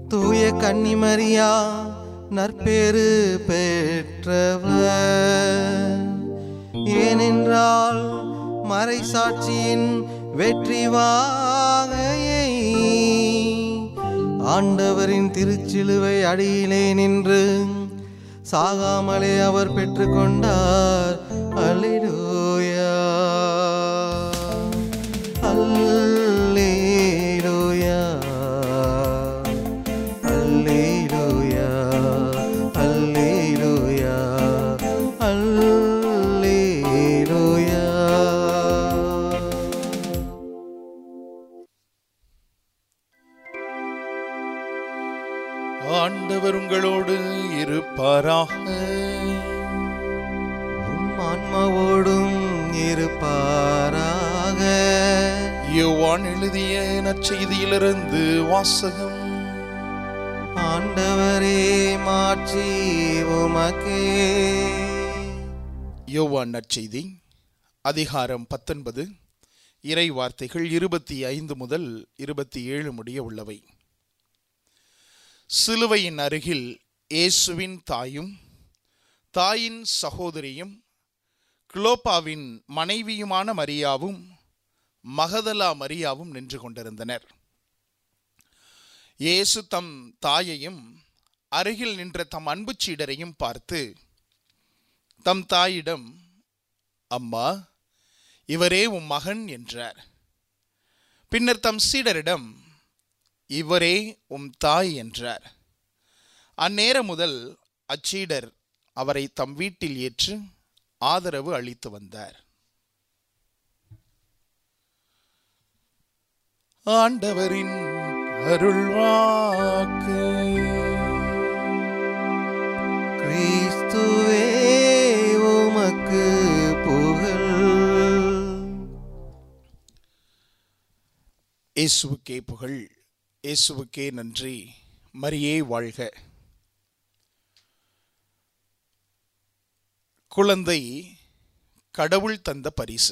தூய கன்னிமரியா நற்பேறு பெற்றவர் ஏனென்றால் மறைசாட்சியின் வெற்றி வாகையை ஆண்டவரின் திருச்சிலுவை அடியிலே நின்று சாகாமலே அவர் பெற்றுக்கொண்டார் அல்லேலூயா அல்லேலூயா அல்லேலூயா அல்லேலூயா அல்லேலூயா ஆண்டவர் உங்களோடு இருப்பாராக உம் ஆன்மாவோடும் இருப்பாராக யோவான் எழுதிய நற்செய்தியிலிருந்து வாசகம் ஆண்டவரே மாற்றி உமக்கே யோவான் நற்செய்தி அதிகாரம் பத்தொன்பது இறை வார்த்தைகள் இருபத்தி ஐந்து முதல் இருபத்தி ஏழு முடிய உள்ளவை சிலுவையின் அருகில் இயேசுவின் தாயும் தாயின் சகோதரியும் குளோப்பாவின் மனைவியுமான மரியாவும் மகதலா மரியாவும் நின்று கொண்டிருந்தனர் இயேசு தம் தாயையும் அருகில் நின்ற தம் அன்பு சீடரையும் பார்த்து தம் தாயிடம் அம்மா இவரே உம் மகன் என்றார் பின்னர் தம் சீடரிடம் இவரே உம் தாய் என்றார் அந்நேரம் முதல் அச்சீடர் அவரை தம் வீட்டில் ஏற்று ஆதரவு அளித்து வந்தார் ஆண்டவரின் அருள்வாக்கு கிறிஸ்துவே உமக்கு புகழ் இயேசுவுக்கே புகழ் இயேசுவுக்கே நன்றி மரியே வாழ்க குழந்தை கடவுள் தந்த பரிசு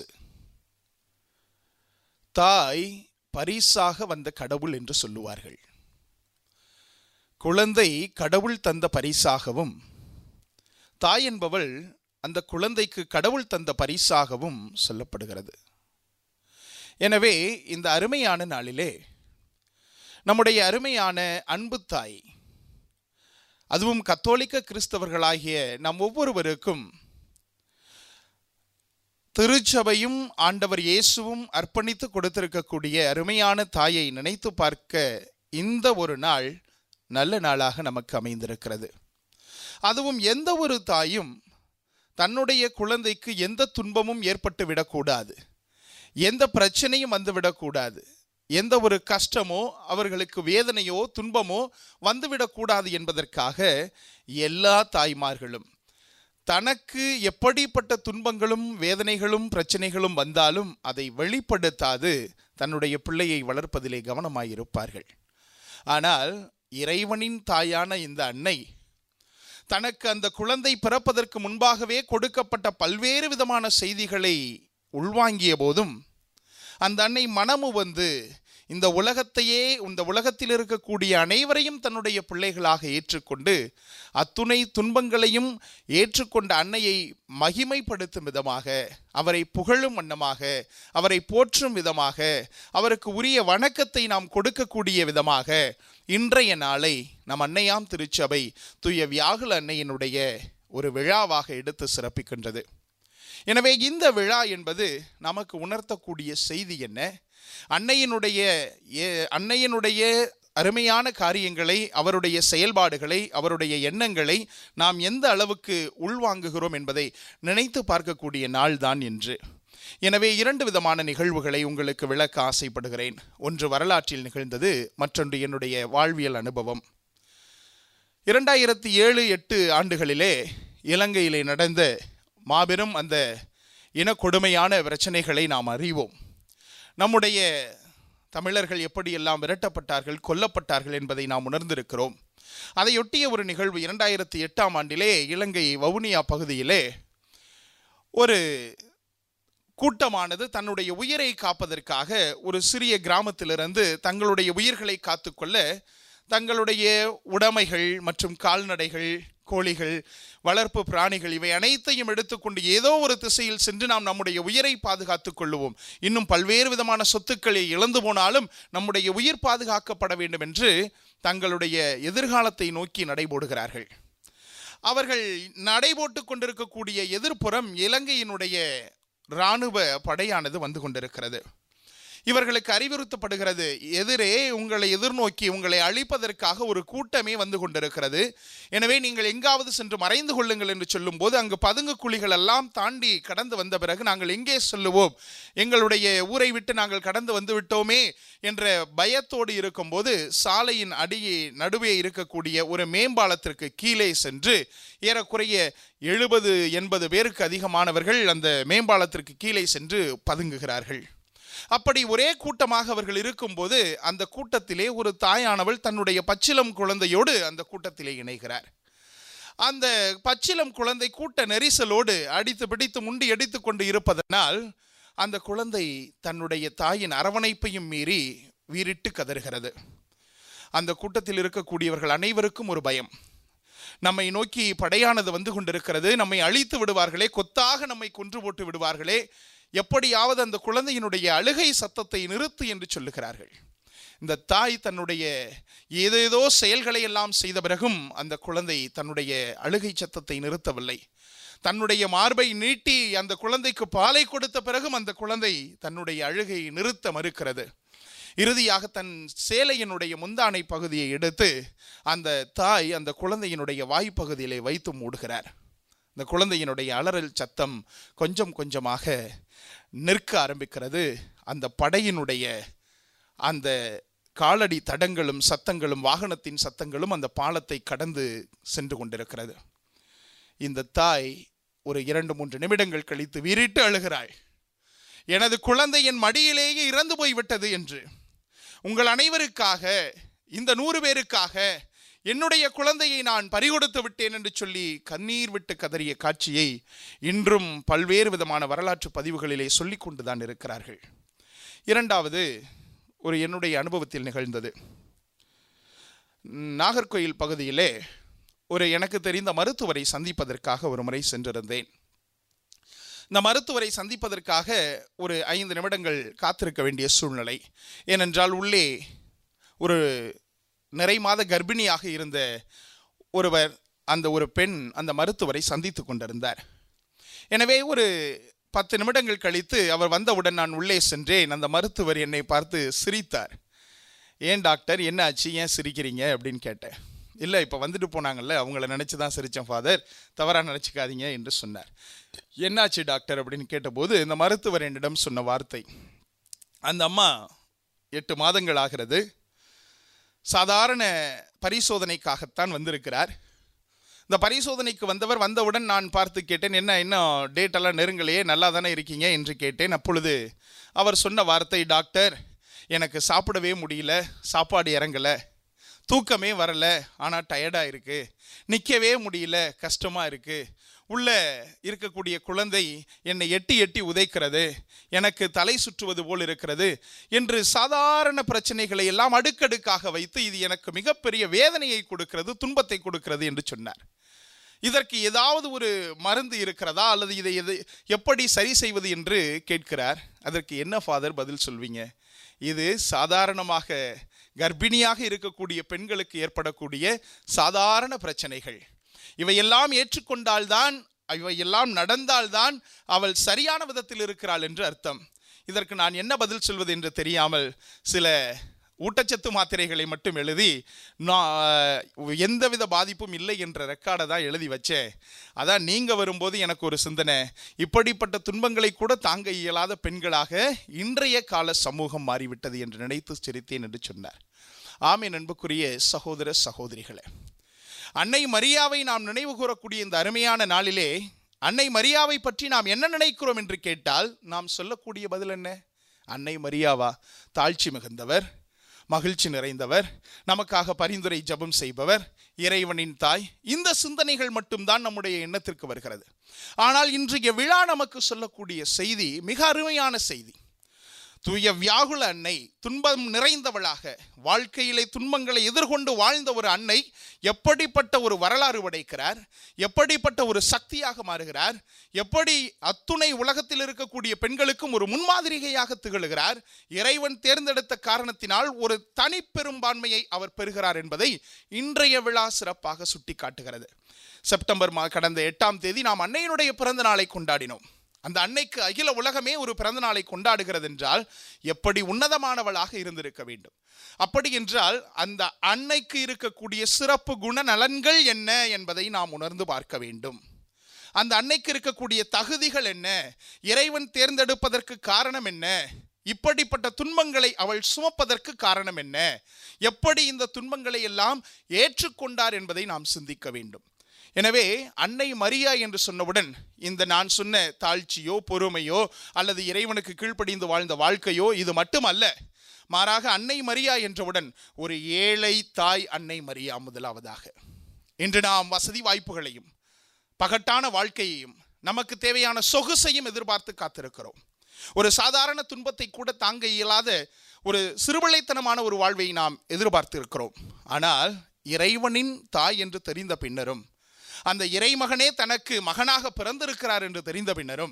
தாய் பரிசாக வந்த கடவுள் என்று சொல்லுவார்கள் குழந்தை கடவுள் தந்த பரிசாகவும் தாய் என்பவள் அந்த குழந்தைக்கு கடவுள் தந்த பரிசாகவும் சொல்லப்படுகிறது எனவே இந்த அருமையான நாளிலே நம்முடைய அருமையான அன்பு தாய் அதுவும் கத்தோலிக்க கிறிஸ்தவர்களாகிய நம் ஒவ்வொருவருக்கும் திருச்சபையும் ஆண்டவர் இயேசுவும் அர்ப்பணித்து கொடுத்திருக்கக்கூடிய அருமையான தாயை நினைத்து பார்க்க இந்த ஒரு நாள் நல்ல நாளாக நமக்கு அமைந்திருக்கிறது அதுவும் எந்த ஒரு தாயும் தன்னுடைய குழந்தைக்கு எந்த துன்பமும் ஏற்பட்டு விடக்கூடாது எந்த பிரச்சனையும் வந்துவிடக்கூடாது எந்த ஒரு கஷ்டமோ அவர்களுக்கு வேதனையோ துன்பமோ வந்துவிடக்கூடாது என்பதற்காக எல்லா தாய்மார்களும் தனக்கு எப்படிப்பட்ட துன்பங்களும் வேதனைகளும் பிரச்சனைகளும் வந்தாலும் அதை வெளிப்படுத்தாது தன்னுடைய பிள்ளையை வளர்ப்பதிலே கவனமாயிருப்பார்கள் ஆனால் இறைவனின் தாயான இந்த அன்னை தனக்கு அந்த குழந்தை பிறப்பதற்கு முன்பாகவே கொடுக்கப்பட்ட பல்வேறு விதமான செய்திகளை உள்வாங்கிய போதும் அந்த அன்னை மனமு வந்து இந்த உலகத்தையே இந்த உலகத்தில் இருக்கக்கூடிய அனைவரையும் தன்னுடைய பிள்ளைகளாக ஏற்றுக்கொண்டு அத்துணை துன்பங்களையும் ஏற்றுக்கொண்ட அன்னையை மகிமைப்படுத்தும் விதமாக அவரை புகழும் வண்ணமாக அவரை போற்றும் விதமாக அவருக்கு உரிய வணக்கத்தை நாம் கொடுக்கக்கூடிய விதமாக இன்றைய நாளை நம் அன்னையாம் திருச்சபை தூய வியாகுல அன்னையினுடைய ஒரு விழாவாக எடுத்து சிறப்பிக்கின்றது எனவே இந்த விழா என்பது நமக்கு உணர்த்தக்கூடிய செய்தி என்ன அன்னையினுடைய ஏ- அன்னையினுடைய அருமையான காரியங்களை அவருடைய செயல்பாடுகளை அவருடைய எண்ணங்களை நாம் எந்த அளவுக்கு உள்வாங்குகிறோம் என்பதை நினைத்து பார்க்கக்கூடிய நாள்தான் என்று எனவே இரண்டு விதமான நிகழ்வுகளை உங்களுக்கு விளக்க ஆசைப்படுகிறேன் ஒன்று வரலாற்றில் நிகழ்ந்தது மற்றொன்று என்னுடைய வாழ்வியல் அனுபவம் இரண்டாயிரத்தி ஏழு எட்டு ஆண்டுகளிலே இலங்கையிலே நடந்த மாபெரும் அந்த இனக்கொடுமையான பிரச்சனைகளை நாம் அறிவோம் நம்முடைய தமிழர்கள் எப்படியெல்லாம் விரட்டப்பட்டார்கள் கொல்லப்பட்டார்கள் என்பதை நாம் உணர்ந்திருக்கிறோம் அதையொட்டிய ஒரு நிகழ்வு இரண்டாயிரத்தி எட்டாம் ஆண்டிலே இலங்கை வவுனியா பகுதியிலே ஒரு கூட்டமானது தன்னுடைய உயிரை காப்பதற்காக ஒரு சிறிய கிராமத்திலிருந்து தங்களுடைய உயிர்களை காத்துக்கொள்ள தங்களுடைய உடைமைகள் மற்றும் கால்நடைகள் கோழிகள் வளர்ப்பு பிராணிகள் இவை அனைத்தையும் எடுத்துக்கொண்டு ஏதோ ஒரு திசையில் சென்று நாம் நம்முடைய உயிரை பாதுகாத்துக் கொள்ளுவோம் இன்னும் பல்வேறு விதமான சொத்துக்களை இழந்து போனாலும் நம்முடைய உயிர் பாதுகாக்கப்பட வேண்டும் என்று தங்களுடைய எதிர்காலத்தை நோக்கி நடைபோடுகிறார்கள் அவர்கள் நடைபோட்டு கொண்டிருக்கக்கூடிய எதிர்ப்புறம் இலங்கையினுடைய இராணுவ படையானது வந்து கொண்டிருக்கிறது இவர்களுக்கு அறிவுறுத்தப்படுகிறது எதிரே உங்களை எதிர்நோக்கி உங்களை அழிப்பதற்காக ஒரு கூட்டமே வந்து கொண்டிருக்கிறது எனவே நீங்கள் எங்காவது சென்று மறைந்து கொள்ளுங்கள் என்று சொல்லும்போது அங்கு பதுங்கு குழிகள் எல்லாம் தாண்டி கடந்து வந்த பிறகு நாங்கள் எங்கே செல்லுவோம் எங்களுடைய ஊரை விட்டு நாங்கள் கடந்து வந்து விட்டோமே என்ற பயத்தோடு இருக்கும்போது சாலையின் அடியே நடுவே இருக்கக்கூடிய ஒரு மேம்பாலத்திற்கு கீழே சென்று ஏறக்குறைய எழுபது எண்பது பேருக்கு அதிகமானவர்கள் அந்த மேம்பாலத்திற்கு கீழே சென்று பதுங்குகிறார்கள் அப்படி ஒரே கூட்டமாக அவர்கள் இருக்கும்போது அந்த கூட்டத்திலே ஒரு தாயானவள் தன்னுடைய பச்சிலம் குழந்தையோடு அந்த கூட்டத்திலே இணைகிறார் அந்த பச்சிலம் குழந்தை கூட்ட நெரிசலோடு அடித்து பிடித்து முண்டி அடித்து கொண்டு இருப்பதனால் அந்த குழந்தை தன்னுடைய தாயின் அரவணைப்பையும் மீறி வீறிட்டு கதறுகிறது அந்த கூட்டத்தில் இருக்கக்கூடியவர்கள் அனைவருக்கும் ஒரு பயம் நம்மை நோக்கி படையானது வந்து கொண்டிருக்கிறது நம்மை அழித்து விடுவார்களே கொத்தாக நம்மை கொன்று போட்டு விடுவார்களே எப்படியாவது அந்த குழந்தையினுடைய அழுகை சத்தத்தை நிறுத்து என்று சொல்லுகிறார்கள் இந்த தாய் தன்னுடைய ஏதேதோ செயல்களை எல்லாம் செய்த பிறகும் அந்த குழந்தை தன்னுடைய அழுகை சத்தத்தை நிறுத்தவில்லை தன்னுடைய மார்பை நீட்டி அந்த குழந்தைக்கு பாலை கொடுத்த பிறகும் அந்த குழந்தை தன்னுடைய அழுகை நிறுத்த மறுக்கிறது இறுதியாக தன் சேலையினுடைய முந்தானை பகுதியை எடுத்து அந்த தாய் அந்த குழந்தையினுடைய வாய்ப்பகுதியிலே வைத்து மூடுகிறார் இந்த குழந்தையினுடைய அலறல் சத்தம் கொஞ்சம் கொஞ்சமாக நிற்க ஆரம்பிக்கிறது அந்த படையினுடைய அந்த காலடி தடங்களும் சத்தங்களும் வாகனத்தின் சத்தங்களும் அந்த பாலத்தை கடந்து சென்று கொண்டிருக்கிறது இந்த தாய் ஒரு இரண்டு மூன்று நிமிடங்கள் கழித்து வீறிட்டு அழுகிறாள் எனது குழந்தை என் மடியிலேயே இறந்து போய்விட்டது என்று உங்கள் அனைவருக்காக இந்த நூறு பேருக்காக என்னுடைய குழந்தையை நான் பறிகொடுத்து விட்டேன் என்று சொல்லி கண்ணீர் விட்டு கதறிய காட்சியை இன்றும் பல்வேறு விதமான வரலாற்று பதிவுகளிலே சொல்லிக் கொண்டுதான் இருக்கிறார்கள் இரண்டாவது ஒரு என்னுடைய அனுபவத்தில் நிகழ்ந்தது நாகர்கோயில் பகுதியிலே ஒரு எனக்கு தெரிந்த மருத்துவரை சந்திப்பதற்காக ஒரு முறை சென்றிருந்தேன் இந்த மருத்துவரை சந்திப்பதற்காக ஒரு ஐந்து நிமிடங்கள் காத்திருக்க வேண்டிய சூழ்நிலை ஏனென்றால் உள்ளே ஒரு நிறை மாத கர்ப்பிணியாக இருந்த ஒருவர் அந்த ஒரு பெண் அந்த மருத்துவரை சந்தித்து கொண்டிருந்தார் எனவே ஒரு பத்து நிமிடங்கள் கழித்து அவர் வந்தவுடன் நான் உள்ளே சென்றேன் அந்த மருத்துவர் என்னை பார்த்து சிரித்தார் ஏன் டாக்டர் என்ன ஆச்சு ஏன் சிரிக்கிறீங்க அப்படின்னு கேட்டேன் இல்லை இப்போ வந்துட்டு போனாங்கல்ல அவங்கள நினச்சி தான் சிரித்தேன் ஃபாதர் தவறாக நினச்சிக்காதீங்க என்று சொன்னார் என்னாச்சு டாக்டர் அப்படின்னு கேட்டபோது இந்த மருத்துவர் என்னிடம் சொன்ன வார்த்தை அந்த அம்மா எட்டு மாதங்கள் ஆகிறது சாதாரண பரிசோதனைக்காகத்தான் வந்திருக்கிறார் இந்த பரிசோதனைக்கு வந்தவர் வந்தவுடன் நான் பார்த்து கேட்டேன் என்ன இன்னும் டேட் எல்லாம் நெருங்கலையே நல்லா தானே இருக்கீங்க என்று கேட்டேன் அப்பொழுது அவர் சொன்ன வார்த்தை டாக்டர் எனக்கு சாப்பிடவே முடியல சாப்பாடு இறங்கலை தூக்கமே வரல ஆனால் டயர்டாக இருக்குது நிற்கவே முடியல கஷ்டமாக இருக்குது உள்ள இருக்கக்கூடிய குழந்தை என்னை எட்டி எட்டி உதைக்கிறது எனக்கு தலை சுற்றுவது போல் இருக்கிறது என்று சாதாரண பிரச்சனைகளை எல்லாம் அடுக்கடுக்காக வைத்து இது எனக்கு மிகப்பெரிய வேதனையை கொடுக்கிறது துன்பத்தை கொடுக்கிறது என்று சொன்னார் இதற்கு ஏதாவது ஒரு மருந்து இருக்கிறதா அல்லது இதை எது எப்படி சரி செய்வது என்று கேட்கிறார் அதற்கு என்ன ஃபாதர் பதில் சொல்வீங்க இது சாதாரணமாக கர்ப்பிணியாக இருக்கக்கூடிய பெண்களுக்கு ஏற்படக்கூடிய சாதாரண பிரச்சனைகள் இவையெல்லாம் ஏற்றுக்கொண்டால்தான் இவையெல்லாம் நடந்தால்தான் அவள் சரியான விதத்தில் இருக்கிறாள் என்று அர்த்தம் இதற்கு நான் என்ன பதில் சொல்வது என்று தெரியாமல் சில ஊட்டச்சத்து மாத்திரைகளை மட்டும் எழுதி நான் எந்தவித பாதிப்பும் இல்லை என்ற ரெக்கார்டை தான் எழுதி வச்சேன் அதான் நீங்கள் வரும்போது எனக்கு ஒரு சிந்தனை இப்படிப்பட்ட துன்பங்களை கூட தாங்க இயலாத பெண்களாக இன்றைய கால சமூகம் மாறிவிட்டது என்று நினைத்து சிரித்தேன் என்று சொன்னார் ஆமே நண்புக்குரிய சகோதர சகோதரிகளே அன்னை மரியாவை நாம் நினைவு கூறக்கூடிய இந்த அருமையான நாளிலே அன்னை மரியாவை பற்றி நாம் என்ன நினைக்கிறோம் என்று கேட்டால் நாம் சொல்லக்கூடிய பதில் என்ன அன்னை மரியாவா தாழ்ச்சி மிகுந்தவர் மகிழ்ச்சி நிறைந்தவர் நமக்காக பரிந்துரை ஜபம் செய்பவர் இறைவனின் தாய் இந்த சிந்தனைகள் மட்டும்தான் நம்முடைய எண்ணத்திற்கு வருகிறது ஆனால் இன்றைய விழா நமக்கு சொல்லக்கூடிய செய்தி மிக அருமையான செய்தி தூய வியாகுல அன்னை துன்பம் நிறைந்தவளாக வாழ்க்கையிலே துன்பங்களை எதிர்கொண்டு வாழ்ந்த ஒரு அன்னை எப்படிப்பட்ட ஒரு வரலாறு படைக்கிறார் எப்படிப்பட்ட ஒரு சக்தியாக மாறுகிறார் எப்படி அத்துணை உலகத்தில் இருக்கக்கூடிய பெண்களுக்கும் ஒரு முன்மாதிரிகையாக திகழ்கிறார் இறைவன் தேர்ந்தெடுத்த காரணத்தினால் ஒரு தனிப்பெரும்பான்மையை அவர் பெறுகிறார் என்பதை இன்றைய விழா சிறப்பாக சுட்டிக்காட்டுகிறது செப்டம்பர் மா கடந்த எட்டாம் தேதி நாம் அன்னையினுடைய பிறந்த நாளை கொண்டாடினோம் அந்த அன்னைக்கு அகில உலகமே ஒரு பிறந்த நாளை கொண்டாடுகிறது என்றால் எப்படி உன்னதமானவளாக இருந்திருக்க வேண்டும் அப்படி என்றால் அந்த அன்னைக்கு இருக்கக்கூடிய சிறப்பு குணநலன்கள் என்ன என்பதை நாம் உணர்ந்து பார்க்க வேண்டும் அந்த அன்னைக்கு இருக்கக்கூடிய தகுதிகள் என்ன இறைவன் தேர்ந்தெடுப்பதற்கு காரணம் என்ன இப்படிப்பட்ட துன்பங்களை அவள் சுமப்பதற்கு காரணம் என்ன எப்படி இந்த துன்பங்களை எல்லாம் ஏற்றுக்கொண்டார் என்பதை நாம் சிந்திக்க வேண்டும் எனவே அன்னை மரியா என்று சொன்னவுடன் இந்த நான் சொன்ன தாழ்ச்சியோ பொறுமையோ அல்லது இறைவனுக்கு கீழ்ப்படிந்து வாழ்ந்த வாழ்க்கையோ இது மட்டுமல்ல மாறாக அன்னை மரியா என்றவுடன் ஒரு ஏழை தாய் அன்னை மரியா முதலாவதாக இன்று நாம் வசதி வாய்ப்புகளையும் பகட்டான வாழ்க்கையையும் நமக்கு தேவையான சொகுசையும் எதிர்பார்த்து காத்திருக்கிறோம் ஒரு சாதாரண துன்பத்தை கூட தாங்க இயலாத ஒரு சிறுபிள்ளைத்தனமான ஒரு வாழ்வை நாம் எதிர்பார்த்து இருக்கிறோம் ஆனால் இறைவனின் தாய் என்று தெரிந்த பின்னரும் அந்த இறைமகனே தனக்கு மகனாக பிறந்திருக்கிறார் என்று தெரிந்த பின்னரும்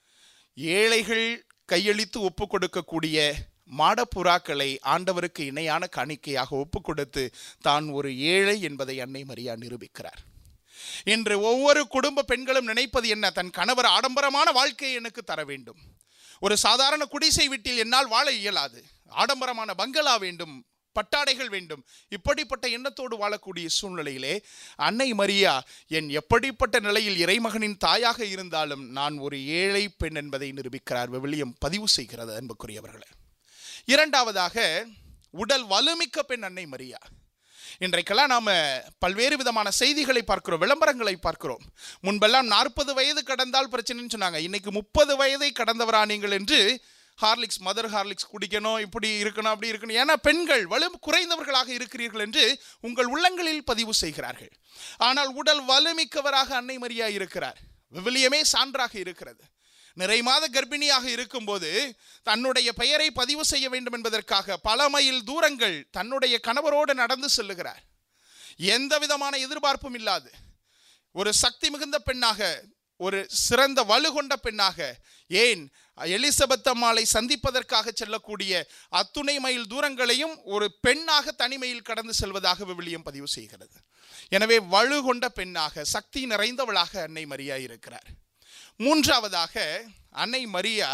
ஏழைகள் கையளித்து ஒப்பு கொடுக்கக்கூடிய மாடப்புறாக்களை ஆண்டவருக்கு இணையான காணிக்கையாக ஒப்பு கொடுத்து தான் ஒரு ஏழை என்பதை அன்னை மரியா நிரூபிக்கிறார் இன்று ஒவ்வொரு குடும்ப பெண்களும் நினைப்பது என்ன தன் கணவர் ஆடம்பரமான வாழ்க்கையை எனக்கு தர வேண்டும் ஒரு சாதாரண குடிசை வீட்டில் என்னால் வாழ இயலாது ஆடம்பரமான பங்களா வேண்டும் பட்டாடைகள் வேண்டும் இப்படிப்பட்ட எண்ணத்தோடு வாழக்கூடிய சூழ்நிலையிலே அன்னை மரியா என் எப்படிப்பட்ட நிலையில் இறைமகனின் தாயாக இருந்தாலும் நான் ஒரு ஏழை பெண் என்பதை நிரூபிக்கிறார் விவிலியம் பதிவு செய்கிறது அன்புக்குரியவர்களே இரண்டாவதாக உடல் வலுமிக்க பெண் அன்னை மரியா இன்றைக்கெல்லாம் நாம் பல்வேறு விதமான செய்திகளை பார்க்கிறோம் விளம்பரங்களை பார்க்கிறோம் முன்பெல்லாம் நாற்பது வயது கடந்தால் பிரச்சனைன்னு சொன்னாங்க இன்னைக்கு முப்பது வயதை கடந்தவரா நீங்கள் என்று ஹார்லிக்ஸ் மதர் ஹார்லிக்ஸ் குடிக்கணும் இப்படி இருக்கணும் அப்படி இருக்கணும் ஏன்னா பெண்கள் வலு குறைந்தவர்களாக இருக்கிறீர்கள் என்று உங்கள் உள்ளங்களில் பதிவு செய்கிறார்கள் ஆனால் உடல் வலுமிக்கவராக அன்னை மரியா இருக்கிறார் விவிலியமே சான்றாக இருக்கிறது நிறை மாத கர்ப்பிணியாக இருக்கும்போது தன்னுடைய பெயரை பதிவு செய்ய வேண்டும் என்பதற்காக பல மைல் தூரங்கள் தன்னுடைய கணவரோடு நடந்து செல்லுகிறார் எந்த விதமான எதிர்பார்ப்பும் இல்லாது ஒரு சக்தி மிகுந்த பெண்ணாக ஒரு சிறந்த வலுகொண்ட பெண்ணாக ஏன் எலிசபெத் அம்மாளை சந்திப்பதற்காக செல்லக்கூடிய அத்துணை மைல் தூரங்களையும் ஒரு பெண்ணாக தனிமையில் கடந்து செல்வதாக விவிலியம் பதிவு செய்கிறது எனவே வலுகொண்ட பெண்ணாக சக்தி நிறைந்தவளாக அன்னை மரியா இருக்கிறார் மூன்றாவதாக அன்னை மரியா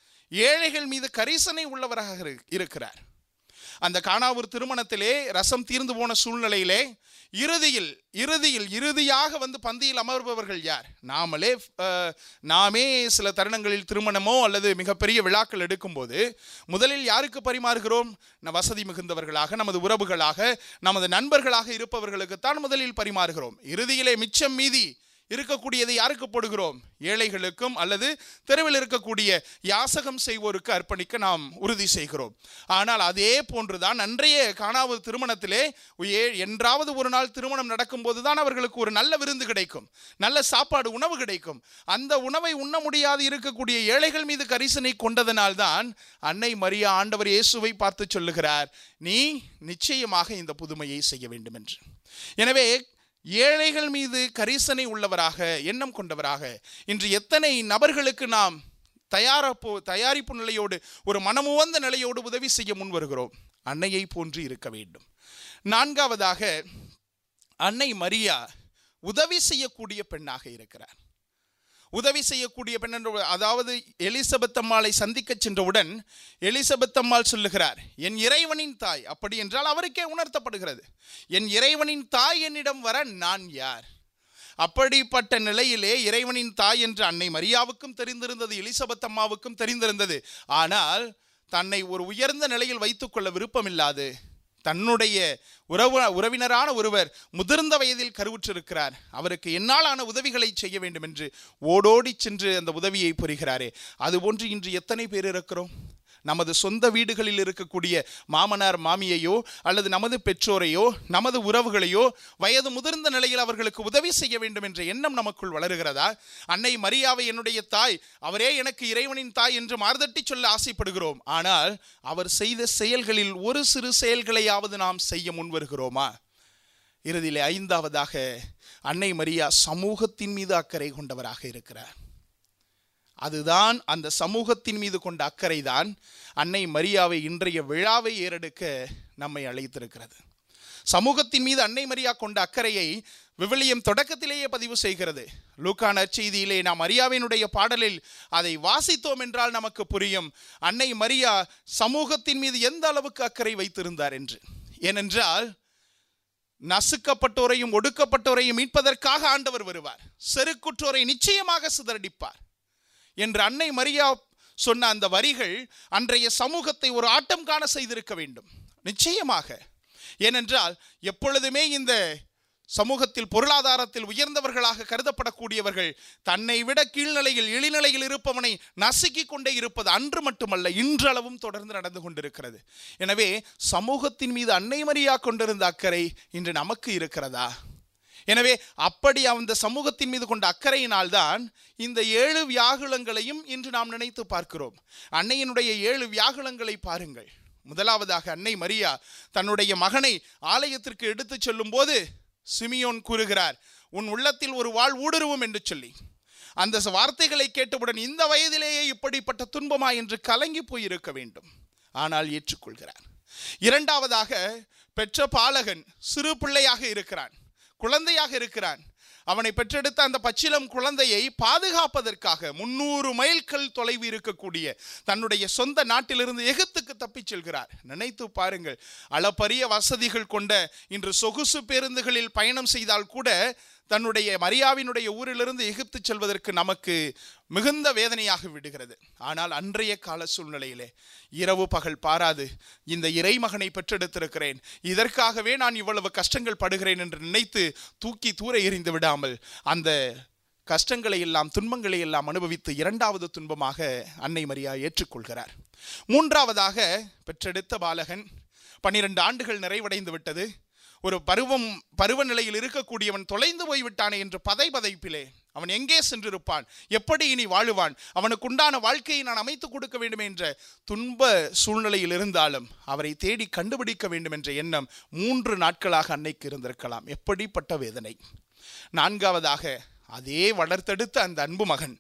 ஏழைகள் மீது கரிசனை உள்ளவராக இரு- இருக்கிறார் அந்த காணாவூர் திருமணத்திலே ரசம் தீர்ந்து போன சூழ்நிலையிலே இறுதியில் இறுதியில் இறுதியாக வந்து பந்தியில் அமர்பவர்கள் யார் நாமளே அஹ், நாமே சில தருணங்களில் திருமணமோ அல்லது மிகப்பெரிய விழாக்கள் எடுக்கும்போது முதலில் யாருக்கு பரிமாறுகிறோம் ந- வசதி மிகுந்தவர்களாக நமது உறவுகளாக நமது நண்பர்களாக இருப்பவர்களுக்குத்தான் முதலில் பரிமாறுகிறோம் இறுதியிலே மிச்சம் மீதி இருக்கக்கூடியதை யாருக்கு போடுகிறோம் ஏழைகளுக்கும் அல்லது தெருவில் இருக்கக்கூடிய யாசகம் செய்வோருக்கு அர்ப்பணிக்க நாம் உறுதி செய்கிறோம் ஆனால் அதே போன்றுதான் அன்றைய காணாவது திருமணத்திலே ஏ என்றாவது ஒரு நாள் திருமணம் நடக்கும்போது தான் அவர்களுக்கு ஒரு நல்ல விருந்து கிடைக்கும் நல்ல சாப்பாடு உணவு கிடைக்கும் அந்த உணவை உண்ண முடியாது இருக்கக்கூடிய ஏழைகள் மீது கரிசனை கொண்டதனால்தான் அன்னை மரியா ஆண்டவர் இயேசுவை பார்த்து சொல்லுகிறார் நீ நிச்சயமாக இந்த புதுமையை செய்ய வேண்டும் என்று எனவே ஏழைகள் மீது கரிசனை உள்ளவராக எண்ணம் கொண்டவராக இன்று எத்தனை நபர்களுக்கு நாம் தயாரிப்பு தயாரிப்பு நிலையோடு ஒரு மனமுவந்த நிலையோடு உதவி செய்ய முன் வருகிறோம் அன்னையை போன்று இருக்க வேண்டும் நான்காவதாக அன்னை மரியா உதவி செய்யக்கூடிய பெண்ணாக இருக்கிறார் உதவி செய்யக்கூடிய பெண் என்ற அதாவது எலிசபெத் அம்மாளை சந்திக்க சென்றவுடன் எலிசபெத் அம்மாள் சொல்லுகிறார் என் இறைவனின் தாய் அப்படி என்றால் அவருக்கே உணர்த்தப்படுகிறது என் இறைவனின் தாய் என்னிடம் வர நான் யார் அப்படிப்பட்ட நிலையிலே இறைவனின் தாய் என்று அன்னை மரியாவுக்கும் தெரிந்திருந்தது எலிசபெத் அம்மாவுக்கும் தெரிந்திருந்தது ஆனால் தன்னை ஒரு உயர்ந்த நிலையில் வைத்துக்கொள்ள விருப்பமில்லாது தன்னுடைய உறவு உறவினரான ஒருவர் முதிர்ந்த வயதில் கருவுற்றிருக்கிறார் அவருக்கு என்னாலான உதவிகளை செய்ய வேண்டும் என்று ஓடோடி சென்று அந்த உதவியை புரிகிறாரே அதுபோன்று இன்று எத்தனை பேர் இருக்கிறோம் நமது சொந்த வீடுகளில் இருக்கக்கூடிய மாமனார் மாமியையோ அல்லது நமது பெற்றோரையோ நமது உறவுகளையோ வயது முதிர்ந்த நிலையில் அவர்களுக்கு உதவி செய்ய வேண்டும் என்ற எண்ணம் நமக்குள் வளருகிறதா அன்னை மரியாவை என்னுடைய தாய் அவரே எனக்கு இறைவனின் தாய் என்று மார்தட்டி சொல்ல ஆசைப்படுகிறோம் ஆனால் அவர் செய்த செயல்களில் ஒரு சிறு செயல்களையாவது நாம் செய்ய முன்வருகிறோமா இறுதியிலே ஐந்தாவதாக அன்னை மரியா சமூகத்தின் மீது அக்கறை கொண்டவராக இருக்கிறார் அதுதான் அந்த சமூகத்தின் மீது கொண்ட அக்கறை தான் அன்னை மரியாவை இன்றைய விழாவை ஏறெடுக்க நம்மை அழைத்திருக்கிறது சமூகத்தின் மீது அன்னை மரியா கொண்ட அக்கறையை விவிலியம் தொடக்கத்திலேயே பதிவு செய்கிறது லூக்கான செய்தியிலே நாம் மரியாவினுடைய பாடலில் அதை வாசித்தோம் என்றால் நமக்கு புரியும் அன்னை மரியா சமூகத்தின் மீது எந்த அளவுக்கு அக்கறை வைத்திருந்தார் என்று ஏனென்றால் நசுக்கப்பட்டோரையும் ஒடுக்கப்பட்டோரையும் மீட்பதற்காக ஆண்டவர் வருவார் செருக்குற்றோரை நிச்சயமாக சிதறடிப்பார் என்று அன்னை மரியா சொன்ன அந்த வரிகள் அன்றைய சமூகத்தை ஒரு ஆட்டம் காண செய்திருக்க வேண்டும் நிச்சயமாக ஏனென்றால் எப்பொழுதுமே இந்த சமூகத்தில் பொருளாதாரத்தில் உயர்ந்தவர்களாக கருதப்படக்கூடியவர்கள் தன்னை விட கீழ்நிலையில் இழிநிலையில் இருப்பவனை நசுக்கி கொண்டே இருப்பது அன்று மட்டுமல்ல இன்றளவும் தொடர்ந்து நடந்து கொண்டிருக்கிறது எனவே சமூகத்தின் மீது அன்னை மரியா கொண்டிருந்த அக்கறை இன்று நமக்கு இருக்கிறதா எனவே அப்படி அந்த சமூகத்தின் மீது கொண்ட அக்கறையினால்தான் இந்த ஏழு வியாகுலங்களையும் இன்று நாம் நினைத்து பார்க்கிறோம் அன்னையினுடைய ஏழு வியாகுலங்களை பாருங்கள் முதலாவதாக அன்னை மரியா தன்னுடைய மகனை ஆலயத்திற்கு எடுத்துச் செல்லும் போது சிமியோன் கூறுகிறார் உன் உள்ளத்தில் ஒரு வாழ் ஊடுருவும் என்று சொல்லி அந்த வார்த்தைகளை கேட்டவுடன் இந்த வயதிலேயே இப்படிப்பட்ட துன்பமா என்று கலங்கி போயிருக்க வேண்டும் ஆனால் ஏற்றுக்கொள்கிறார் இரண்டாவதாக பெற்ற பாலகன் சிறு பிள்ளையாக இருக்கிறான் குழந்தையாக இருக்கிறான் அவனை பெற்றெடுத்த அந்த பச்சிலம் குழந்தையை பாதுகாப்பதற்காக முன்னூறு மைல்கள் தொலைவு இருக்கக்கூடிய தன்னுடைய சொந்த நாட்டிலிருந்து எகிப்துக்கு தப்பிச் செல்கிறார் நினைத்து பாருங்கள் அளப்பரிய வசதிகள் கொண்ட இன்று சொகுசு பேருந்துகளில் பயணம் செய்தால் கூட தன்னுடைய மரியாவினுடைய ஊரிலிருந்து எகிப்து செல்வதற்கு நமக்கு மிகுந்த வேதனையாக விடுகிறது ஆனால் அன்றைய கால சூழ்நிலையிலே இரவு பகல் பாராது இந்த இறைமகனை பெற்றெடுத்திருக்கிறேன் இதற்காகவே நான் இவ்வளவு கஷ்டங்கள் படுகிறேன் என்று நினைத்து தூக்கி தூர எறிந்து விடாமல் அந்த கஷ்டங்களை எல்லாம் துன்பங்களை எல்லாம் அனுபவித்து இரண்டாவது துன்பமாக அன்னை மரியா ஏற்றுக்கொள்கிறார் மூன்றாவதாக பெற்றெடுத்த பாலகன் பன்னிரண்டு ஆண்டுகள் நிறைவடைந்து விட்டது ஒரு பருவம் பருவநிலையில் இருக்கக்கூடியவன் தொலைந்து போய்விட்டானே என்று பதை பதைப்பிலே அவன் எங்கே சென்றிருப்பான் எப்படி இனி வாழுவான் அவனுக்கு உண்டான வாழ்க்கையை நான் அமைத்துக் கொடுக்க வேண்டும் என்ற துன்ப சூழ்நிலையில் இருந்தாலும் அவரை தேடி கண்டுபிடிக்க வேண்டும் என்ற எண்ணம் மூன்று நாட்களாக அன்னைக்கு இருந்திருக்கலாம் எப்படிப்பட்ட வேதனை நான்காவதாக அதே வளர்த்தெடுத்த அந்த அன்பு மகன்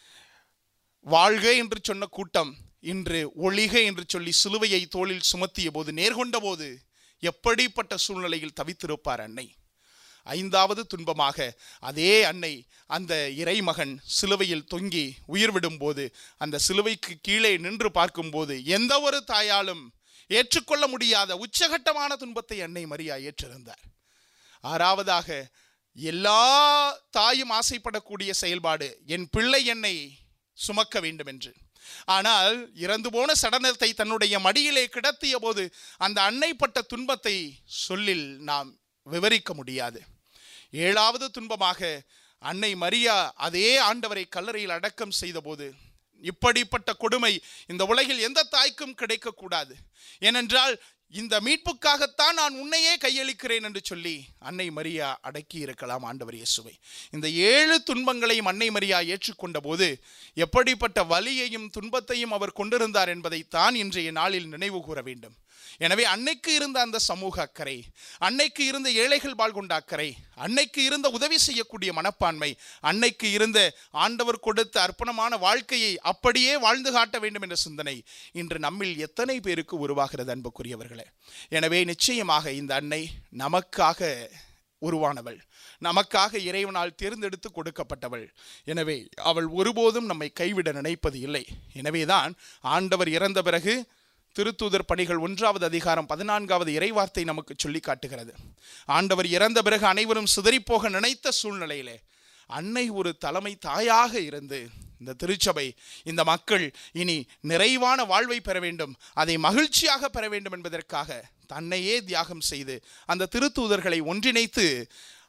வாழ்க என்று சொன்ன கூட்டம் இன்று ஒளிக என்று சொல்லி சிலுவையை தோளில் சுமத்திய போது நேர்கொண்ட போது எப்படிப்பட்ட சூழ்நிலையில் தவித்திருப்பார் அன்னை ஐந்தாவது துன்பமாக அதே அன்னை அந்த இறைமகன் சிலுவையில் தொங்கி உயிர் விடும்போது அந்த சிலுவைக்கு கீழே நின்று பார்க்கும்போது எந்த ஒரு தாயாலும் ஏற்றுக்கொள்ள முடியாத உச்சகட்டமான துன்பத்தை அன்னை மரியா ஏற்றிருந்தார் ஆறாவதாக எல்லா தாயும் ஆசைப்படக்கூடிய செயல்பாடு என் பிள்ளை என்னை சுமக்க வேண்டும் என்று ஆனால் இறந்து போன சடலத்தை தன்னுடைய மடியிலே கிடத்திய போது அந்த அன்னைப்பட்ட துன்பத்தை சொல்லில் நாம் விவரிக்க முடியாது ஏழாவது துன்பமாக அன்னை மரியா அதே ஆண்டவரை கல்லறையில் அடக்கம் செய்தபோது இப்படிப்பட்ட கொடுமை இந்த உலகில் எந்த தாய்க்கும் கிடைக்கக்கூடாது ஏனென்றால் இந்த மீட்புக்காகத்தான் நான் உன்னையே கையளிக்கிறேன் என்று சொல்லி அன்னை மரியா அடக்கி இருக்கலாம் ஆண்டவர் இயேசுவை இந்த ஏழு துன்பங்களையும் அன்னை மரியா ஏற்றுக்கொண்ட போது எப்படிப்பட்ட வலியையும் துன்பத்தையும் அவர் கொண்டிருந்தார் என்பதைத்தான் இன்றைய நாளில் நினைவு கூற வேண்டும் எனவே அன்னைக்கு இருந்த அந்த சமூக அக்கறை அன்னைக்கு இருந்த ஏழைகள் பால் கொண்ட அக்கறை அன்னைக்கு இருந்த உதவி செய்யக்கூடிய மனப்பான்மை அன்னைக்கு இருந்த ஆண்டவர் கொடுத்த அர்ப்பணமான வாழ்க்கையை அப்படியே வாழ்ந்து காட்ட வேண்டும் என்ற சிந்தனை இன்று நம்மில் எத்தனை பேருக்கு உருவாகிறது அன்புக்குரியவர்களே எனவே நிச்சயமாக இந்த அன்னை நமக்காக உருவானவள் நமக்காக இறைவனால் தேர்ந்தெடுத்து கொடுக்கப்பட்டவள் எனவே அவள் ஒருபோதும் நம்மை கைவிட நினைப்பது இல்லை எனவேதான் ஆண்டவர் இறந்த பிறகு திருத்தூதர் பணிகள் ஒன்றாவது அதிகாரம் பதினான்காவது இறைவார்த்தை நமக்கு சொல்லி காட்டுகிறது ஆண்டவர் இறந்த பிறகு அனைவரும் சிதறிப்போக நினைத்த சூழ்நிலையிலே அன்னை ஒரு தலைமை தாயாக இருந்து இந்த திருச்சபை இந்த மக்கள் இனி நிறைவான வாழ்வை பெற வேண்டும் அதை மகிழ்ச்சியாக பெற வேண்டும் என்பதற்காக தன்னையே தியாகம் செய்து அந்த திருத்தூதர்களை ஒன்றிணைத்து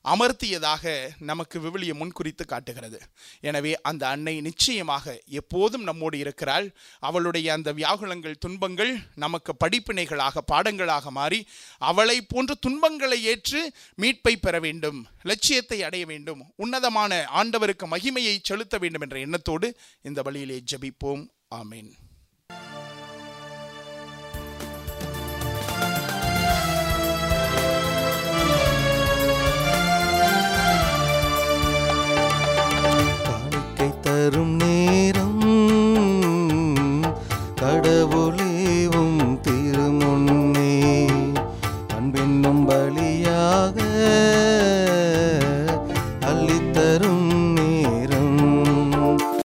அமர்த்தியதாக நமக்கு விவிலியம் முன்குறித்து காட்டுகிறது எனவே அந்த அன்னை நிச்சயமாக எப்போதும் நம்மோடு இருக்கிறாள் அவளுடைய அந்த வியாகுலங்கள் துன்பங்கள் நமக்கு படிப்பினைகளாக பாடங்களாக மாறி அவளை போன்ற துன்பங்களை ஏற்று மீட்பை பெற வேண்டும் லட்சியத்தை அடைய வேண்டும் உன்னதமான ஆண்டவருக்கு மகிமையை செலுத்த வேண்டும் என்ற எண்ணத்தோடு இந்த வழியிலே ஜெபிப்போம் ஆமேன்